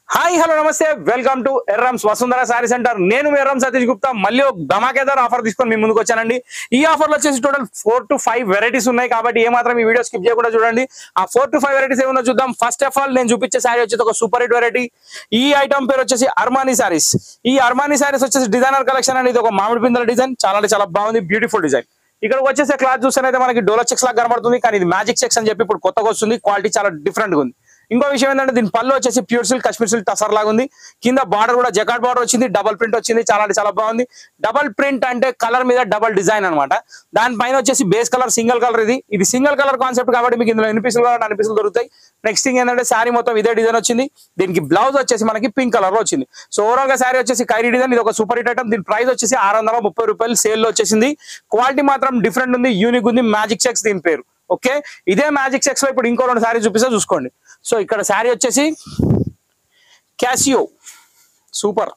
Hi hello namaste welcome to Errams Vasundhara sari centre నేను మీ ఎర్రం సతీష్ గుప్తా మళ్ళీ ఒక ధమాకేదార్ ఆఫర్ తీసుకొని మీ ముందుకు వచ్చానండి ఈ ఆఫర్ లో వచ్చేసి total four to five varieties ఉన్నాయి కాబట్టి ఏ మాత్రం ఈ వీడియో స్కిప్ చేయకుండా చూడండి ఆ ఫోర్ టు ఫైవ్ వెరైటీస్ ఏమన్నా చూద్దాం ఫస్ట్ ఆఫ్ ఆల్ నేను చూపించే సారీ వచ్చేసి ఒక సూపర్ హిట్ వెరైటీ ఈ ఐటమ్ పేరు వచ్చేసి అర్మానీ సారీస్ ఈ అర్మానీ సారీస్ వచ్చేసి డిజైనర్ కలెక్షన్ అనేది ఒక మామిడి పిందల డిజైన్ చాలా అంటే చాలా బాగుంది బ్యూటిఫుల్ డిజైన్ ఇక్కడ వచ్చేసి క్లాత్ చూస్తేనైతే మనకి డోలా చెక్స్ లాగా కనబడుతుంది కానీ ఇది మ్యాజిక్ చెక్స్ అని చెప్పి ఇప్పుడు కొత్తగా వస్తుంది క్వాలిటీ చాలా డిఫరెంట్ గా ఉంది ఇంకో విషయం ఏంటంటే దీని పళ్ళు వచ్చేసి pure silk Kashmir silk tussar లాగా ఉంది కింద బార్డర్ కూడా జకాట్ బార్డర్ వచ్చింది డబల్ ప్రింట్ వచ్చింది చాలా అంటే చాలా బాగుంది డబల్ ప్రింట్ అంటే కలర్ మీద డబల్ డిజైన్ అనమాట దానిపైన వచ్చేసి బేస్ కలర్ సింగిల్ కలర్ ఇది ఇది సింగిల్ కలర్ కాన్సెప్ట్ కాబట్టి మీకు ఇందులో ఎన్ని పీసులు కావాలి అన్ని పీసులు దొరుకుతాయి నెక్స్ట్ థింగ్ ఏంటంటే శారీ మొత్తం ఇదే డిజైన్ వచ్చింది దీనికి బ్లౌజ్ వచ్చేసి మనకి పింక్ కలర్ లో వచ్చింది సో ఓవరాల్ గా శారీ వచ్చేసి కైరీ డిజైన్ ఇది ఒక సూపర్ హిట్ ఐటమ్ దీని ప్రైస్ వచ్చేసి ఆరు వందల ముప్పై రూపాయలు సేల్ లో వచ్చేసింది క్వాలిటీ మాత్రం డిఫరెంట్ ఉంది యూనిక్ ఉంది మ్యాజిక్ చెక్స్ దీని పేరు ఓకే ఇదే మ్యాజిక్ చెక్స్ లో ఇప్పుడు ఇంకో రెండు శారీ చూపిస్తే చూసుకోండి సో ఇక్కడ శారీ వచ్చేసి Casio super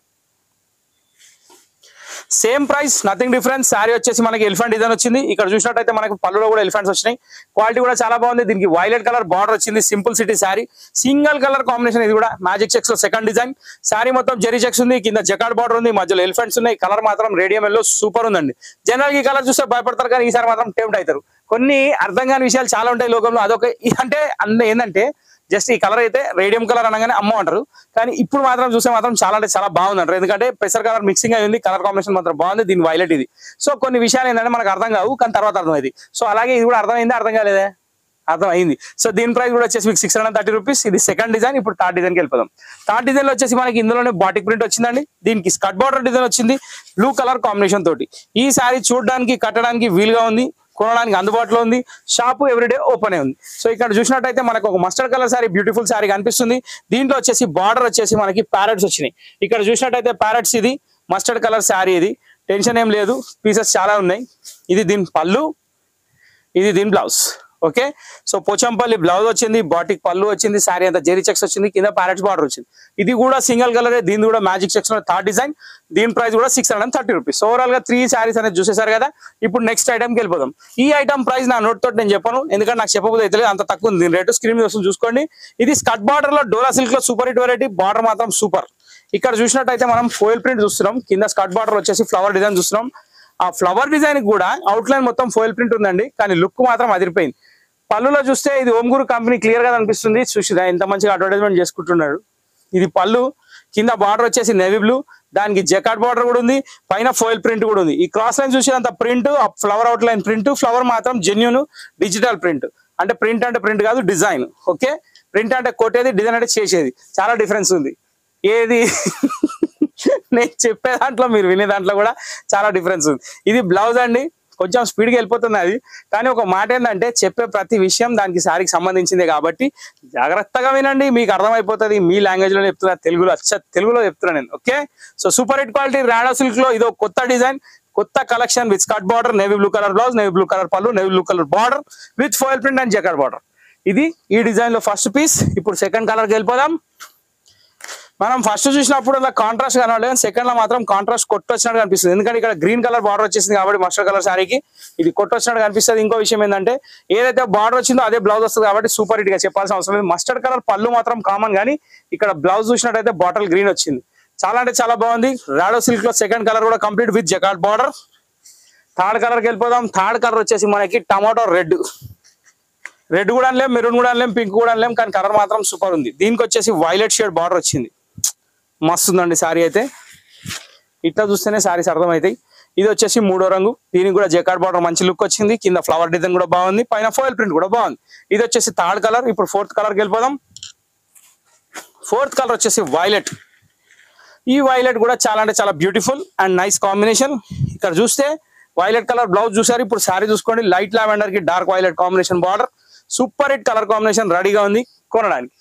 same price nothing difference sari వచ్చేసి మనకి ఎలిఫెంట్ డిజైన్ వచ్చింది ఇక్కడ చూసినట్టయితే మనకి పళ్ళులో కూడా ఎలిఫెంట్స్ వచ్చినాయి క్వాలిటీ కూడా చాలా బాగుంది దీనికి వైలెట్ కలర్ బార్డర్ వచ్చింది simple city sari single colour combination ఇది కూడా మ్యాజిక్ చెక్స్ లో సెకండ్ డిజైన్ శారీ మొత్తం జెరీ చెక్స్ ఉంది కింద జకాడ్ బార్డర్ ఉంది మధ్యలో ఎలిఫెంట్స్ ఉన్నాయి కలర్ మాత్రం రేడియం ఎల్లో సూపర్ ఉందండి జనరల్ ఈ కలర్ చూస్తే భయపడతారు కానీ ఈసారి మాత్రం టెంప్ట్ అవుతారు కొన్ని అర్థం కాని విషయాలు చాలా ఉంటాయి లోకంలో అదొక అంటే అన్న ఏంటంటే జస్ట్ ఈ కలర్ అయితే రేడియం కలర్ అనగానే అమ్మ అంటారు కానీ ఇప్పుడు మాత్రం చూస్తే మాత్రం చాలా అంటే చాలా బాగుంది అంటారు ఎందుకంటే పెసర్ కలర్ మిక్సింగ్ అయింది కలర్ కాంబినేషన్ మాత్రం బాగుంది దీని వైలెట్ ఇది సో కొన్ని విషయాలు ఏంటంటే మనకు అర్థం కావు కానీ తర్వాత అర్థమైంది సో అలాగే ఇది కూడా అర్థమైంది అర్థం కాలేదే అర్థం అయింది సో దీని ప్రైస్ కూడా వచ్చేసి మీకు సిక్స్ హండ్రెడ్ థర్టీ రూపీస్ ఇది సెకండ్ డిజైన్ ఇప్పుడు థర్డ్ డిజైన్కి వెళ్ళిపోదాం థర్డ్ డిజైన్ లో వచ్చేసి మనకి ఇందులోనే బాటిక్ ప్రింట్ వచ్చిందండి దీనికి స్కట్ బార్డర్ డిజైన్ వచ్చింది బ్లూ కలర్ కాంబినేషన్ తోటి ఈ శారీ చూడడానికి కట్టడానికి వీలుగా ఉంది కొనడానికి అందుబాటులో ఉంది షాపు ఎవ్రీడే ఓపెన్ ఉంది సో ఇక్కడ చూసినట్టయితే మనకు ఒక mustard colour sari beautiful sari కనిపిస్తుంది దీంట్లో వచ్చేసి బార్డర్ వచ్చేసి మనకి ప్యారెట్స్ వచ్చినాయి ఇక్కడ చూసినట్టయితే ప్యారెట్స్ ఇది మస్టర్డ్ కలర్ శారీ ఇది టెన్షన్ ఏం లేదు పీసెస్ చాలా ఉన్నాయి ఇది దీని పళ్ళు ఇది దీని blouse okay so Pochampally blouse వచ్చింది బాటిక్ పళ్ళు వచ్చింది శారీ అంతా జెరీ చెక్స్ వచ్చింది కింద ప్యారెట్స్ బార్డర్ వచ్చింది ఇది కూడా సింగిల్ కలర్ దీని కూడా మ్యాజిక్ చెక్స్ థర్డ్ డిజైన్ దీని ప్రైస్ కూడా six hundred thirty rupees overall గా త్రీ శారీస్ అనేది చూసేసారు కదా ఇప్పుడు నెక్స్ట్ ఐటమ్కి వెళ్ళిపోదాం ఈ ఐటమ్ ప్రైస్ నా నోట్ తోటి నేను చెప్పను ఎందుకంటే నాకు చెప్పబోతే అయితే అంత తక్కువ ఉంది దీని రేటు స్క్రీన్ మీద వస్తుంది చూసుకోండి ఇది స్కట్ బార్డర్ లో డోలా సిల్క్ లో సూపర్ హిట్ వెరైటీ బార్డర్ మాత్రం సూపర్ ఇక్కడ చూసినట్టయితే మనం ఫోయిల్ ప్రింట్ చూస్తున్నాం కింద స్కట్ బార్డర్ వచ్చేసి ఫ్లవర్ డిజైన్ చూస్తున్నాం ఆ ఫ్లవర్ డిజైన్ కూడా అవుట్ లైన్ మొత్తం ఫోయిల్ ప్రింట్ ఉందండి కానీ లుక్ మాత్రం అదిరిపోయింది పళ్ళులో చూస్తే ఇది ఓంగురు కంపెనీ క్లియర్ గా అనిపిస్తుంది చూసిరా ఎంత మంచిగా అడ్వర్టైజ్మెంట్ చేసుకుంటున్నాడు ఇది పళ్ళు కింద బార్డర్ వచ్చేసి నెవీ బ్లూ దానికి జకాట్ బార్డర్ కూడా ఉంది పైన ఫోయిల్ ప్రింట్ కూడా ఉంది ఈ క్రాస్ లైన్ చూసినంత print flower outline print flower మాత్రం జెన్యున్ డిజిటల్ ప్రింట్ అంటే ప్రింట్ అంటే ప్రింట్ కాదు డిజైన్ ఓకే ప్రింట్ అంటే కొట్టేది డిజైన్ అంటే చేసేది చాలా డిఫరెన్స్ ఉంది ఏది నేను చెప్పే దాంట్లో మీరు వినే దాంట్లో కూడా చాలా డిఫరెన్స్ ఉంది ఇది బ్లౌజ్ అండి కొంచెం స్పీడ్గా వెళ్ళిపోతుంది అది కానీ ఒక మాట ఏంటంటే చెప్పే ప్రతి విషయం దానికి శారీకి సంబంధించిందే కాబట్టి జాగ్రత్తగా వినండి మీకు అర్థమైపోతుంది మీ లాంగ్వేజ్ లో చెప్తున్నా తెలుగులో అచ్చ తెలుగులో చెప్తున్నా నేను okay so super hit quality Rado silk లో ఇది ఒక కొత్త డిజైన్ కొత్త collection with skirt border navy blue colour blouse navy blue colour పళ్ళు navy blue colour border with foil print and jacquard border ఇది ఈ డిజైన్ లో ఫస్ట్ పీస్ ఇప్పుడు సెకండ్ కలర్ కి వెళ్ళిపోదాం మనం ఫస్ట్ చూసినప్పుడు అలా కాంట్రాస్ట్ కనబడలేదు సెకండ్ లో మాత్రం కాంట్రాస్ట్ కొట్టు వచ్చినట్టు కనిపిస్తుంది ఎందుకంటే ఇక్కడ గ్రీన్ కలర్ బార్డర్ వచ్చేసింది కాబట్టి మస్టర్డ్ కలర్ శారీకి ఇది కొట్టు వచ్చినట్టు కనిపిస్తుంది ఇంకో విషయం ఏంటంటే ఏదైతే బార్డర్ వచ్చిందో అదే బ్లౌజ్ వస్తుంది కాబట్టి సూపర్ హిట్ గా చెప్పాల్సిన అవసరం లేదు మస్టర్డ్ కలర్ పళ్ళు మాత్రం కామన్ కానీ ఇక్కడ బ్లౌజ్ చూసినట్టయితే బాటిల్ గ్రీన్ వచ్చింది చాలా అంటే చాలా బాగుంది రాడో సిల్క్ లో సెకండ్ కలర్ కూడా complete with jacquard border third కలర్కి వెళ్ళిపోదాం థర్డ్ కలర్ వచ్చేసి మనకి టమాటో రెడ్ రెడ్ కూడా అనలేం మెరూన్ కూడా అనలేం పింక్ కూడా అనలేం కానీ కలర్ మాత్రం సూపర్ ఉంది దీనికి వచ్చేసి వైలెట్ షేడ్ బార్డర్ వచ్చింది మస్తు ఉందండి శారీ అయితే ఇట్లా చూస్తేనే శారీస్ అర్థమవుతాయి ఇది వచ్చేసి మూడో రంగు దీనికి కూడా జకాడ్ బార్డర్ మంచి లుక్ వచ్చింది కింద ఫ్లవర్ డిజైన్ కూడా బాగుంది పైన ఫోయిల్ ప్రింట్ కూడా బాగుంది ఇది వచ్చేసి థర్డ్ కలర్ ఇప్పుడు ఫోర్త్ కలర్కి వెళ్ళిపోదాం ఫోర్త్ కలర్ వచ్చేసి వైలెట్ ఈ వైలెట్ కూడా చాలా అంటే చాలా బ్యూటిఫుల్ అండ్ నైస్ కాంబినేషన్ ఇక్కడ చూస్తే వైలెట్ కలర్ బ్లౌజ్ చూసారు ఇప్పుడు శారీ చూసుకోండి లైట్ లావెండర్ కి dark violet combination border super hit colour combination రెడీగా ఉంది కొనడానికి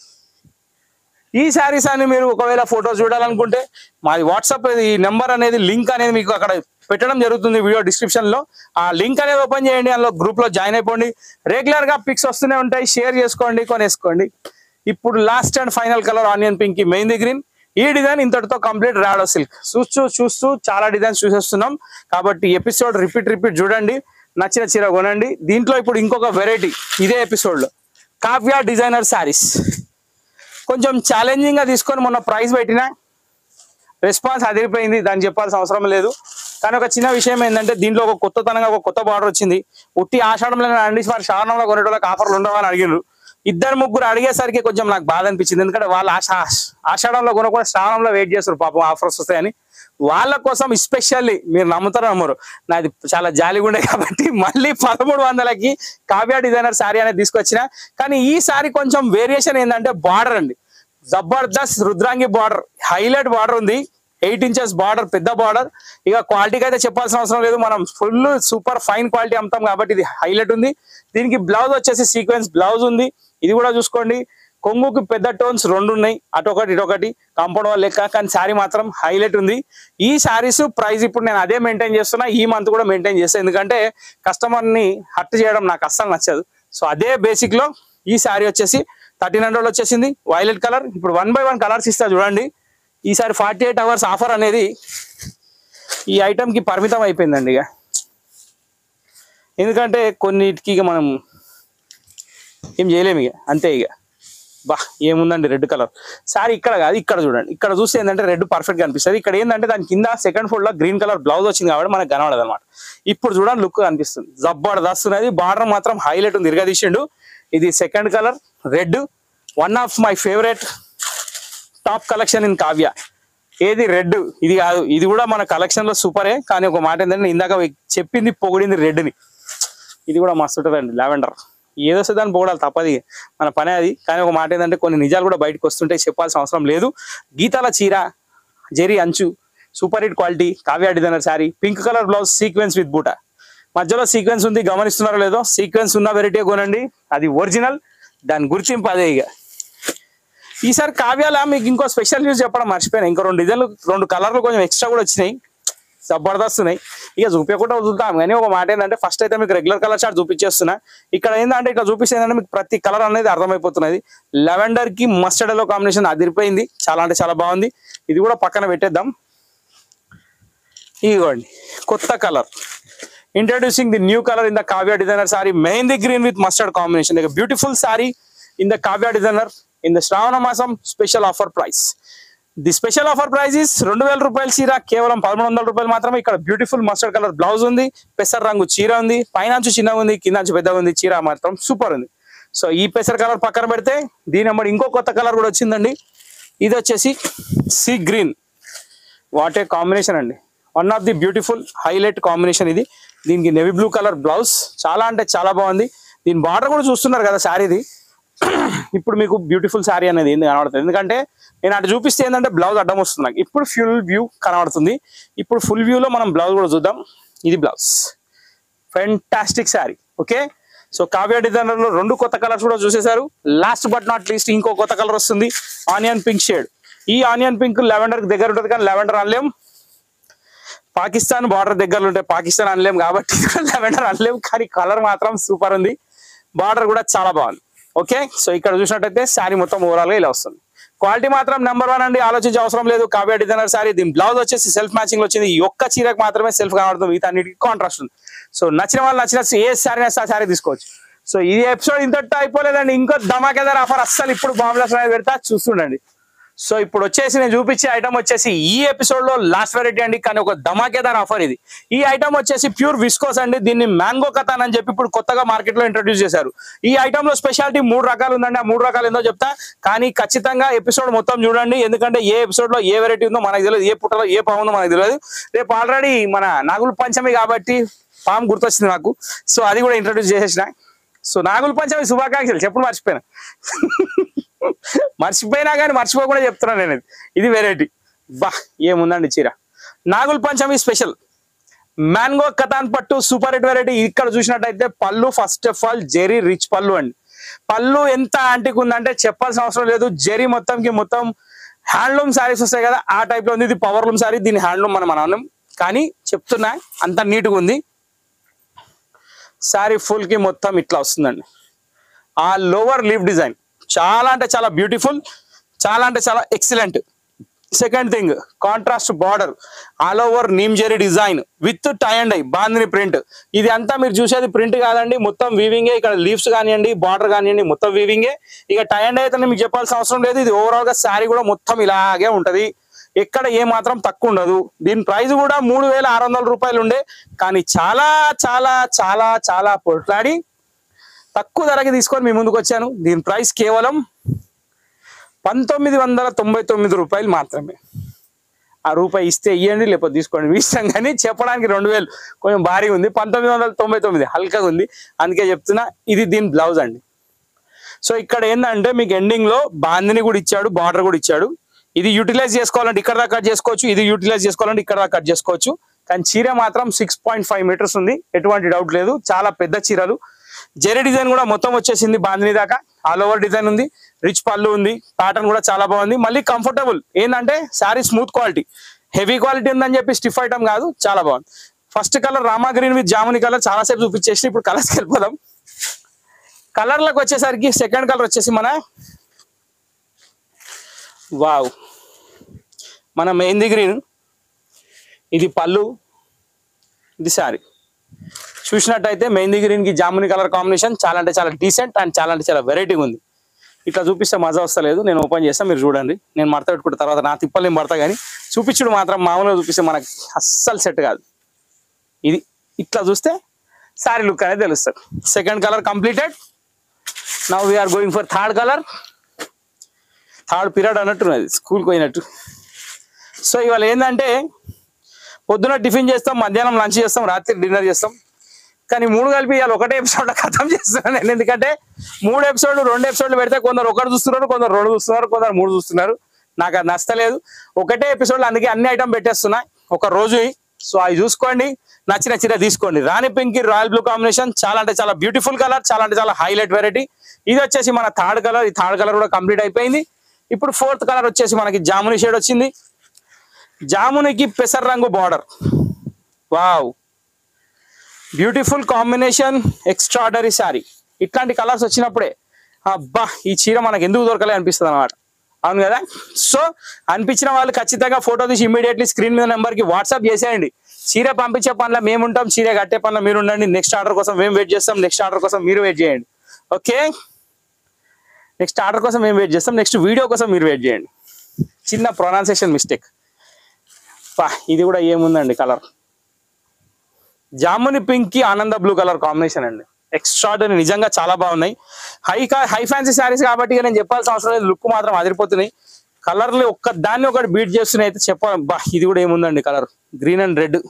ఈ శారీస్ అని మీరు ఒకవేళ ఫోటోస్ చూడాలనుకుంటే మాది వాట్సాప్ ఈ నెంబర్ అనేది లింక్ అనేది మీకు అక్కడ పెట్టడం జరుగుతుంది వీడియో డిస్క్రిప్షన్ లో ఆ లింక్ అనేది ఓపెన్ చేయండి అందులో గ్రూప్ లో జాయిన్ అయిపోండి రెగ్యులర్ గా పిక్స్ వస్తూనే ఉంటాయి షేర్ చేసుకోండి కొనేసుకోండి ఇప్పుడు last and final colour onion pink కి మెయిన్ గ్రీన్ ఈ డిజైన్ ఇంతటితో కంప్లీట్ రాడో సిల్క్ చూస్తూ చూస్తూ చాలా డిజైన్స్ చూసేస్తున్నాం కాబట్టి ఎపిసోడ్ రిపీట్ రిపీట్ చూడండి నచ్చిన చీర కొనండి దీంట్లో ఇప్పుడు ఇంకొక వెరైటీ ఇదే ఎపిసోడ్ లో కావ్య డిజైనర్ శారీస్ కొంచెం ఛాలెంజింగ్ గా తీసుకొని మొన్న ప్రైస్ పెట్టినా రెస్పాన్స్ అదిరిపోయింది దాన్ని చెప్పాల్సిన అవసరం లేదు కానీ ఒక చిన్న విషయం ఏంటంటే దీంట్లో ఒక కొత్తతనంగా ఒక కొత్త బార్డర్ వచ్చింది ఉట్టి ఆషాఢంలో అండి మరి శ్రావణంలో కొనేటోళ్ళకి ఆఫర్లు ఉండవని అడిగిరు ఇద్దరు ముగ్గురు అడిగేసరికి కొంచెం నాకు బాధ అనిపించింది ఎందుకంటే వాళ్ళు ఆశ ఆషాఢంలో కొనకుండా శ్రావణంలో వెయిట్ చేస్తారు పాపం ఆఫర్స్ వస్తాయని వాళ్ళ కోసం ఎస్పెషల్లీ మీరు నమ్ముతారో నమ్మరు నాది చాలా జాలిగా ఉండే కాబట్టి మళ్ళీ పదమూడు వందలకి కావ్య డిజైనర్ శారీ అనేది తీసుకొచ్చిన కానీ ఈ శారీ కొంచెం వేరియేషన్ ఏంటంటే బార్డర్ అండి జబర్దస్త్ రుద్రాంగి బార్డర్ హైలైట్ బార్డర్ ఉంది ఎయిట్ ఇంచెస్ బార్డర్ పెద్ద బార్డర్ ఇక క్వాలిటీకి అయితే చెప్పాల్సిన అవసరం లేదు మనం ఫుల్ సూపర్ ఫైన్ క్వాలిటీ అమ్ముతాం కాబట్టి ఇది హైలైట్ ఉంది దీనికి బ్లౌజ్ వచ్చేసి సీక్వెన్స్ బ్లౌజ్ ఉంది ఇది కూడా చూసుకోండి కొంగుకి పెద్ద టోన్స్ రెండు ఉన్నాయి అటొకటి ఇటొకటి కాంపౌండ్ వాళ్ళ లెక్క కానీ శారీ మాత్రం హైలైట్ ఉంది ఈ శారీస్ ప్రైస్ ఇప్పుడు నేను అదే మెయింటైన్ చేస్తున్నా ఈ మంత్ కూడా మెయింటైన్ చేస్తాను ఎందుకంటే కస్టమర్ ని హర్ట్ చేయడం నాకు అస్సలు నచ్చదు సో అదే బేసిక్ లో ఈ శారీ వచ్చేసి థర్టీన్ హండ్రెడ్ వచ్చేసింది వైలెట్ కలర్ ఇప్పుడు వన్ బై వన్ కలర్స్ ఇస్తా చూడండి ఈసారి ఫార్టీ ఎయిట్ అవర్స్ ఆఫర్ అనేది ఈ ఐటమ్ కి పరిమితం అయిపోయిందండి ఇక ఎందుకంటే కొన్నిటికి ఇక మనం ఏం చేయలేము ఇక అంతే ఇక బా ఏముందండి రెడ్ కలర్ సారీ ఇక్కడ కాదు ఇక్కడ చూడండి ఇక్కడ చూస్తే ఏంటంటే రెడ్ పర్ఫెక్ట్ గా అనిపిస్తుంది ఇక్కడ ఏంటంటే దాని కింద సెకండ్ ఫోల్డ్ లో గ్రీన్ కలర్ బ్లౌజ్ వచ్చింది కాబట్టి మనకు కనబడదు అనమాట ఇప్పుడు చూడండి లుక్ అనిపిస్తుంది జబర్దస్త్ ఉన్నది బార్డర్ మాత్రం హైలైట్ ఉంది ఇరగదీసిండు ఇది second colour red one of my favourite top collection in Kavya ఏది రెడ్ ఇది కాదు ఇది కూడా మన కలెక్షన్ లో సూపరే కానీ ఒక మాట ఏంటంటే నేను ఇందాక చెప్పింది పొగిడింది రెడ్ ని ఇది కూడా మస్తు ఉంటుందండి లావెండర్ ఏదో వస్తే దాన్ని పొగడాలి తప్పది మన పనే అది కానీ ఒక మాట ఏంటంటే కొన్ని నిజాలు కూడా బయటకు వస్తుంటాయి చెప్పాల్సిన అవసరం లేదు గీతాల చీర జెరీ అంచు super hit quality Kavya designer sari pink colour blouse sequence with బూట మధ్యలో సీక్వెన్స్ ఉంది గమనిస్తున్నారో లేదో సీక్వెన్స్ ఉన్న వెరైటీ కొనండి అది ఒరిజినల్ దాని గుర్తింపు అదే ఇక ఈసారి కావ్యాల మీకు ఇంకో స్పెషల్ న్యూస్ చెప్పడం మర్చిపోయినా ఇంకో రెండు డిజైన్లు రెండు కలర్లు కొంచెం ఎక్స్ట్రా కూడా వచ్చినాయి జబర్దస్త్ ఉన్నాయి ఇక చూపించకుండా వదులుతాం కానీ ఒక మాట ఏంటంటే ఫస్ట్ అయితే మీకు రెగ్యులర్ కలర్ చార్ట్ చూపించేస్తున్నా ఇక్కడ ఏంటంటే ఇక్కడ చూపిస్తే ఏంటంటే మీకు ప్రతి కలర్ అనేది అర్థమైపోతున్నది లెవెండర్ కి మస్టర్డ్ ఎల్లో కాంబినేషన్ అదిరిపోయింది చాలా అంటే చాలా బాగుంది ఇది కూడా పక్కన పెట్టేద్దాం ఇదిగోండి కొత్త colour introducing the new colour in the Kavya designer sari mehndi green with mustard combination beautiful sari in the Kavya designer in the శ్రావణ మాసం special offer price the special offer price is రెండు వేల రూపాయల చీర కేవలం పదమూడు వందల రూపాయలు మాత్రమే ఇక్కడ బ్యూటిఫుల్ మస్టర్డ్ కలర్ బ్లౌజ్ ఉంది పెసర్ రంగు చీర ఉంది పైనంచు చిన్నగా ఉంది కిందంచు పెద్దగా ఉంది చీర మాత్రం సూపర్ ఉంది సో ఈ పెసర్ కలర్ పక్కన పెడితే దీని నెంబర్ ఇంకో కొత్త కలర్ కూడా వచ్చిందండి ఇది వచ్చేసి sea green what a combination అండి one of the beautiful highlight combination ఇది దీనికి నెవీ బ్లూ కలర్ బ్లౌజ్ చాలా అంటే చాలా బాగుంది దీని బార్డర్ కూడా చూస్తున్నారు కదా శారీది ఇప్పుడు మీకు బ్యూటిఫుల్ శారీ అనేది ఏంది కనబడుతుంది ఎందుకంటే నేను అటు చూపిస్తే ఏంటంటే బ్లౌజ్ అడ్డం వస్తుంది నాకు ఇప్పుడు ఫుల్ వ్యూ కనబడుతుంది ఇప్పుడు ఫుల్ వ్యూలో మనం బ్లౌజ్ కూడా చూద్దాం ఇది blouse fantastic sari okay so Kavya designer లో రెండు కొత్త కలర్స్ కూడా చూసేశారు లాస్ట్ బట్ నాట్ లీస్ట్ ఇంకో కొత్త కలర్ వస్తుంది ఆనియన్ పింక్ షేడ్ ఈ ఆనియన్ పింక్ లెవెండర్ దగ్గర ఉంటుంది కానీ లెవెండర్ అనలేం పాకిస్తాన్ బార్డర్ దగ్గరలో ఉంటే పాకిస్తాన్ అనలేం కాబట్టి లెవెండర్ అనలేం కానీ కలర్ మాత్రం సూపర్ ఉంది బార్డర్ కూడా చాలా బాగుంది ఓకే సో ఇక్కడ చూసినట్టయితే శారీ మొత్తం ఓవరాల్ గా ఇలా వస్తుంది క్వాలిటీ మాత్రం నెంబర్ వన్ అండి ఆలోచించే అవసరం లేదు కావ్య డిజైనర్ శారీ దీని బ్లౌజ్ వచ్చేసి సెల్ఫ్ మ్యాచింగ్ లో వచ్చింది ఈ ఒక్క చీరకు మాత్రమే సెల్ఫ్ కనబడుతుంది మిగతా అన్నిటికీ కాంట్రాస్ట్ ఉంది సో నచ్చిన వాళ్ళు నచ్చిన ఏ శారీ ఆ శారీ తీసుకోవచ్చు సో ఈ ఎపిసోడ్ ఇంతటితో అయిపోలేదండి ఇంకో ధమాకేదార్ ఆఫర్ అస్సలు ఇప్పుడు బాంబులస్ అనేది పెడతా చూస్తుండండి సో ఇప్పుడు వచ్చేసి నేను చూపించే ఐటమ్ వచ్చేసి ఈ ఎపిసోడ్ లో లాస్ట్ వెరైటీ అండి కానీ ఒక ధమాకేదార్ ఆఫర్ ఇది ఈ ఐటమ్ వచ్చేసి ప్యూర్ విస్కోస్ అండి దీన్ని మ్యాంగో కథాన్ అని చెప్పి ఇప్పుడు కొత్తగా మార్కెట్ లో ఇంట్రడ్యూస్ చేశారు ఈ ఐటమ్ లో స్పెషాలిటీ మూడు రకాలు ఉందండి ఆ మూడు రకాలు ఏందో చెప్తా కానీ ఖచ్చితంగా ఎపిసోడ్ మొత్తం చూడండి ఎందుకంటే ఏ ఎపిసోడ్ లో ఏ వెరైటీ ఉందో మనకు తెలియదు ఏ పుట్టలో ఏ పాము ఉందో మనకు తెలియదు రేపు ఆల్రెడీ మన నాగుల పంచమి కాబట్టి పాము గుర్తొచ్చింది నాకు సో అది కూడా ఇంట్రడ్యూస్ చేసేసిన సో నాగుల పంచమి శుభాకాంక్షలు చెప్పుడు మర్చిపోయినా మర్చిపోయినా కానీ మర్చిపోకుండా చెప్తున్నాను నేను ఇది. ఇది వెరైటీ బా ఏముందండి చీర నాగుల పంచమి స్పెషల్ మ్యాంగో కథాన్ పట్టు సూపర్ హిట్ వెరైటీ ఇక్కడ చూసినట్టయితే పళ్ళు first of all zari rich పళ్ళు అండి పళ్ళు ఎంత యాంటిక్ ఉందంటే చెప్పాల్సిన అవసరం లేదు జెరీ మొత్తంకి మొత్తం హ్యాండ్లూమ్ శారీస్ వస్తాయి కదా ఆ టైప్ లో ఉంది ఇది పవర్ లూమ్ శారీ దీని హ్యాండ్లూమ్ మనం అనం కానీ చెప్తున్నా అంత నీట్గా ఉంది శారీ ఫుల్ కి మొత్తం ఇట్లా వస్తుందండి ఆ లోవర్ లీవ్ డిజైన్ చాలా అంటే చాలా బ్యూటిఫుల్ చాలా అంటే చాలా excellent second thing contrast border all over నీమ్ zari design with tie and dye bandhani print ఇది అంతా మీరు చూసేది ప్రింట్ కాదండి మొత్తం వీవింగే ఇక్కడ లీవ్స్ కానివ్వండి బార్డర్ కానివ్వండి మొత్తం వీవింగే ఇక టై అండ్ అయితే మీకు చెప్పాల్సిన అవసరం లేదు ఇది ఓవరాల్ గా శారీ కూడా మొత్తం ఇలాగే ఉంటది ఎక్కడ ఏ మాత్రం తక్కువ ఉండదు దీని ప్రైస్ కూడా మూడు వేల ఆరు వందల రూపాయలు ఉండే కానీ చాలా చాలా చాలా చాలా పొట్లాడి తక్కువ ధరకి తీసుకొని మీ ముందుకు వచ్చాను దీని ప్రైస్ కేవలం పంతొమ్మిది వందల తొంభై తొమ్మిది రూపాయలు మాత్రమే ఆ రూపాయి ఇస్తే ఇవ్వండి లేకపోతే తీసుకోండి మీ ఇష్టం కానీ చెప్పడానికి రెండు వేలు కొంచెం భారీగా ఉంది పంతొమ్మిది వందల తొంభై తొమ్మిది హల్కగా ఉంది అందుకే చెప్తున్నా ఇది దీని బ్లౌజ్ అండి సో ఇక్కడ ఏంటంటే మీకు ఎండింగ్ లో బాందిని కూడా ఇచ్చాడు బార్డర్ కూడా ఇచ్చాడు ఇది యూటిలైజ్ చేసుకోవాలంటే ఇక్కడ దాకా కట్ చేసుకోవచ్చు ఇది యూటిలైజ్ చేసుకోవాలంటే ఇక్కడ దాకా కట్ చేసుకోవచ్చు కానీ చీర మాత్రం సిక్స్ పాయింట్ ఫైవ్ మీటర్స్ ఉంది ఎటువంటి డౌట్ లేదు చాలా పెద్ద చీరలు జెరీ డిజైన్ కూడా మొత్తం వచ్చేసింది బాందిని దాకా ఆల్ ఓవర్ డిజైన్ ఉంది రిచ్ పళ్ళు ఉంది ప్యాటర్న్ కూడా చాలా బాగుంది మళ్ళీ కంఫర్టబుల్ ఏంటంటే sari smooth quality heavy quality ఉందని చెప్పి స్టిఫ్ ఐటమ్ కాదు చాలా బాగుంది first colour Rama green with jamuni colour చాలా సేపు చూపించేసి ఇప్పుడు కలర్స్కి వెళ్ళిపోదాం కలర్లకు వచ్చేసరికి సెకండ్ కలర్ వచ్చేసి మన వావ్ మన మెహందీ గ్రీన్ ఇది పళ్ళు ఇది శారీ చూసినట్టయితే మెహందీ గ్రీన్ కి జాముని కలర్ కాంబినేషన్ చాలా అంటే చాలా డీసెంట్ అండ్ చాలా అంటే చాలా వెరైటీగా ఉంది ఇట్లా చూపిస్తే మజా వస్తలేదు నేను ఓపెన్ చేస్తాను మీరు చూడండి నేను మడత పెట్టుకుంటే తర్వాత నా తిప్పలు నేను పడతా కానీ చూపించుడు మాత్రం మామూలుగా చూపిస్తే మనకి అస్సలు సెట్ కాదు ఇది ఇట్లా చూస్తే శారీ లుక్ అనేది తెలుస్తుంది second colour completed now we are going for third colour third period అన్నట్టున్నది స్కూల్కి పోయినట్టు సో ఇవాళ ఏంటంటే పొద్దున టిఫిన్ చేస్తాం మధ్యాహ్నం లంచ్ చేస్తాం రాత్రి డిన్నర్ చేస్తాం కానీ మూడు కలిపి ఇవాళ ఒకటే ఎపిసోడ్ ఖతం చేస్తున్నాను నేను ఎందుకంటే మూడు ఎపిసోడ్లు రెండు ఎపిసోడ్లు పెడితే కొందరు ఒకటి చూస్తున్నారు కొందరు రెండు చూస్తున్నారు కొందరు మూడు చూస్తున్నారు నాకు అది నచ్చలేదు ఒకటే ఎపిసోడ్లు అందుకే అన్ని ఐటమ్ పెట్టేస్తున్నా ఒక రోజు సో అవి చూసుకోండి నచ్చిన చీర తీసుకోండి Rani pink royal blue combination చాలా అంటే చాలా బ్యూటిఫుల్ కలర్ చాలా అంటే చాలా హైలైట్ వెరైటీ ఇది వచ్చేసి మన థర్డ్ కలర్ ఈ థర్డ్ కలర్ కూడా కంప్లీట్ అయిపోయింది ఇప్పుడు ఫోర్త్ కలర్ వచ్చేసి మనకి జాముని షేడ్ వచ్చింది జామునికి పెసర్ రంగు border wow beautiful combination extraordinary sari ఇట్లాంటి కలర్స్ వచ్చినప్పుడే అబ్బా ఈ చీర మనకు ఎందుకు దొరకలే అనిపిస్తుంది అనమాట అవును కదా సో అనిపించిన వాళ్ళు ఖచ్చితంగా ఫోటో తీసి ఇమీడియట్లీ స్క్రీన్ మీద నెంబర్ కి వాట్సాప్ చేసేయండి చీర పంపించే పనిలో మేము ఉంటాం చీర కట్టే పనిలో మీరు ఉండండి నెక్స్ట్ ఆర్డర్ కోసం మేము వెయిట్ చేస్తాం నెక్స్ట్ ఆర్డర్ కోసం మీరు వెయిట్ చేయండి ఓకే నెక్స్ట్ ఆర్డర్ కోసం మేము వెయిట్ చేస్తాం నెక్స్ట్ వీడియో కోసం మీరు వెయిట్ చేయండి చిన్న ప్రొనౌన్సియేషన్ మిస్టేక్ పా ఇది కూడా ఏముందండి కలర్ జాముని పింక్ కి ఆనంద బ్లూ కలర్ కాంబినేషన్ అండి ఎక్స్ట్రాడనరీ నిజంగా చాలా బాగున్నాయి హై హై ఫ్యాన్సీ శారీస్ కాబట్టి ఇక నేను చెప్పాల్సిన అవసరం లేదు లుక్ మాత్రం అదిరిపోతున్నాయి కలర్లు ఒక్క దాన్ని ఒకటి బీట్ చేస్తున్నాయి అయితే చెప్పాలి బా ఇది కూడా ఏముందండి colour green and red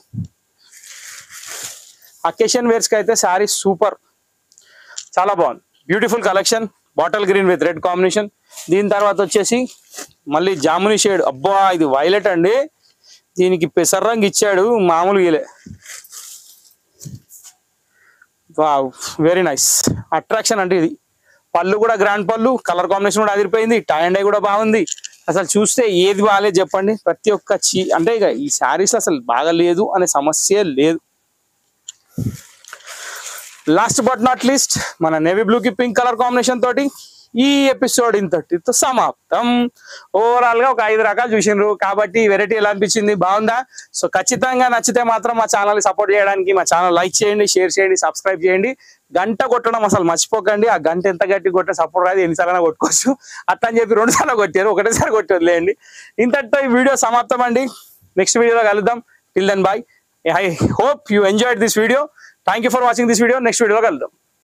occasion wears కి అయితే శారీ సూపర్ చాలా బాగుంది beautiful collection bottle green with red combination దీని తర్వాత వచ్చేసి మళ్ళీ జాముని షేడ్ అబ్బా ఇది వైలెట్ అండి దీనికి పెసర్ రంగు ఇచ్చాడు మామూలు గీలే వావ్ వెరీ నైస్ అట్రాక్షన్ అంటే ఇది పళ్ళు కూడా గ్రాండ్ పళ్ళు కలర్ కాంబినేషన్ కూడా అదిరిపోయింది టై అండ్ ఐ కూడా బాగుంది అసలు చూస్తే ఏది బాగాలేదు చెప్పండి ప్రతి ఒక్క చీ అంటే ఇక ఈ శారీస్ అసలు బాగలేదు అనే సమస్య లేదు లాస్ట్ బట్ నాట్ లీస్ట్ మన నేవీ బ్లూ కి పింక్ కలర్ కాంబినేషన్ తోటి ఈ ఎపిసోడ్ ఇంతటితో సమాప్తం ఓవరాల్ గా ఒక ఐదు రకాలు చూసిండ్రు కాబట్టి ఈ వెరైటీ ఎలా అనిపించింది బాగుందా సో ఖచ్చితంగా నచ్చితే మాత్రం మా ఛానల్ సపోర్ట్ చేయడానికి మా ఛానల్ లైక్ చేయండి షేర్ చేయండి సబ్స్క్రైబ్ చేయండి గంట కొట్టడం అసలు మర్చిపోకండి ఆ గంట ఎంత గట్టి కొట్టే సపోర్ట్ రాదు ఎన్నిసార్లు కొట్టుకోవచ్చు అట్లా అని చెప్పి రెండు సార్లు కొట్టారు ఒకటేసారి కొట్టి వదిలేయండి ఇంతటితో ఈ వీడియో సమాప్తం అండి నెక్స్ట్ వీడియోలో కలుద్దాం till then bye I hope you enjoyed this video thank you for watching this video next వీడియోలో కలుద్దాం